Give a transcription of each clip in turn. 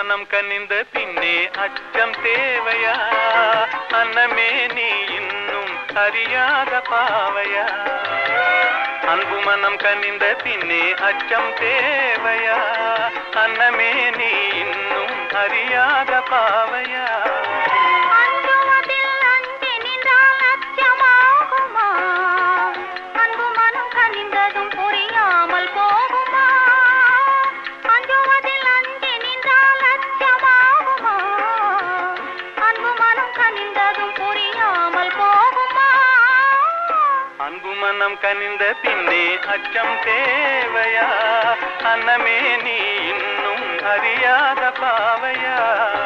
மனம் கனிந்த பின்னே அச்சம் தேவையா அன்னமே நீ இன்னும் அறியாத பாவையா அன்பு மனம் கனிந்த பின்னே அச்சம் தேவையா அன்னமே நீ இன்னும் அறியாத பாவையா அஞ்சுவதில் அஞ்சி நின்றால் அச்சமாகுமா அன்பு மனம் கனிந்ததும் புரியாமல் போகுமா அஞ்சுவதில் அஞ்சி நின்றால் அச்சமாகுமா அன்பு மனம் கனிந்ததும் புரியாமல் போகுமா அன்பு மனம் கனிந்த பின்னே அச்சம் தேவையா அன்னமே நீ இன்னும் அறியாத பாவையா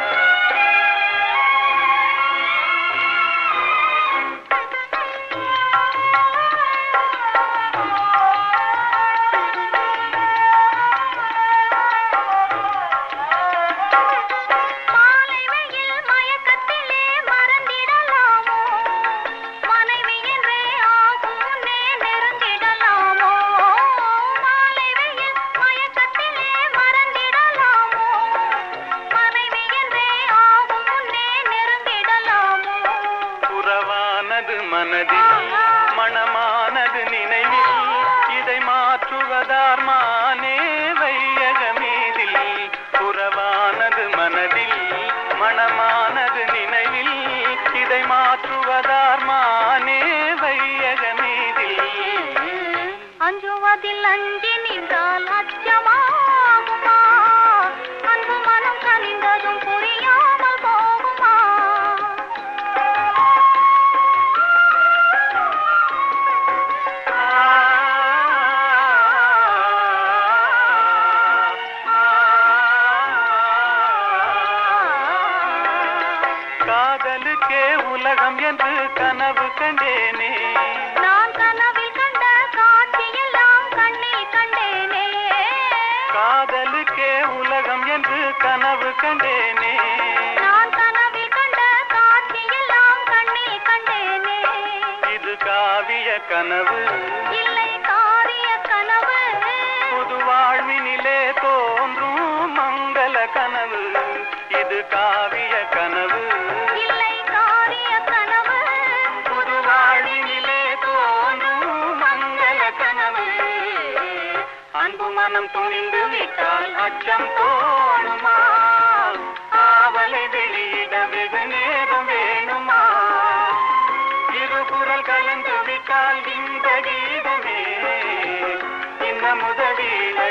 மாலை வெயில் மயக்கத்திலே மறந்திடலாமோ மனைவி என்றே ஆகும் முன்னே நெருங்கிடலாமோ மாலை வெயில் மயக்கத்திலே மறந்திடலாமோ மனைவி என்றே ஆகும் முன்னே நெருங்கிடலாமோ உறவானது மனதில் மனமானது நினைவில் இதை மாற்றுவதார் மானே வையக மீதில் உறவானது மனதில் மனமானது நினைவில் இதை மாற்றுவதார் மானே வையக மீதில் அஞ்சுவதில் அஞ்சி நின்றால் அச்சமாகுமா அன்பு மனம் கனிந்ததும் புரியாமல் போகுமா காதலுக்கே உலகம் என்று கனவு கண்டேனே நான் கனவில் கண்ட காட்சியெல்லாம் கண்ணில் கண்டேனே காதலுக்கே உலகம் என்று கனவு கண்டேனே நான் கனவில் கண்ட காட்சியெல்லாம் கண்ணில் கண்டேனே இது காவிய கனவு இல்லை காரிய கனவு புது வாழ்வினிலே தோன்றும் மங்கள கனவு இது காவிய கனவு இல்லை காரிய கனவு புது வாழ்வினிலே தோன்றும் மங்கள கனவு அன்பு மனம் துணிந்து விட்டால் அச்சம் தோணுமா ஆவலை வெளியிட வெகு நேரம் வேணுமா இருபுறல் கலந்து விட்டால் இந்த கீதமே இந்த முதவீழ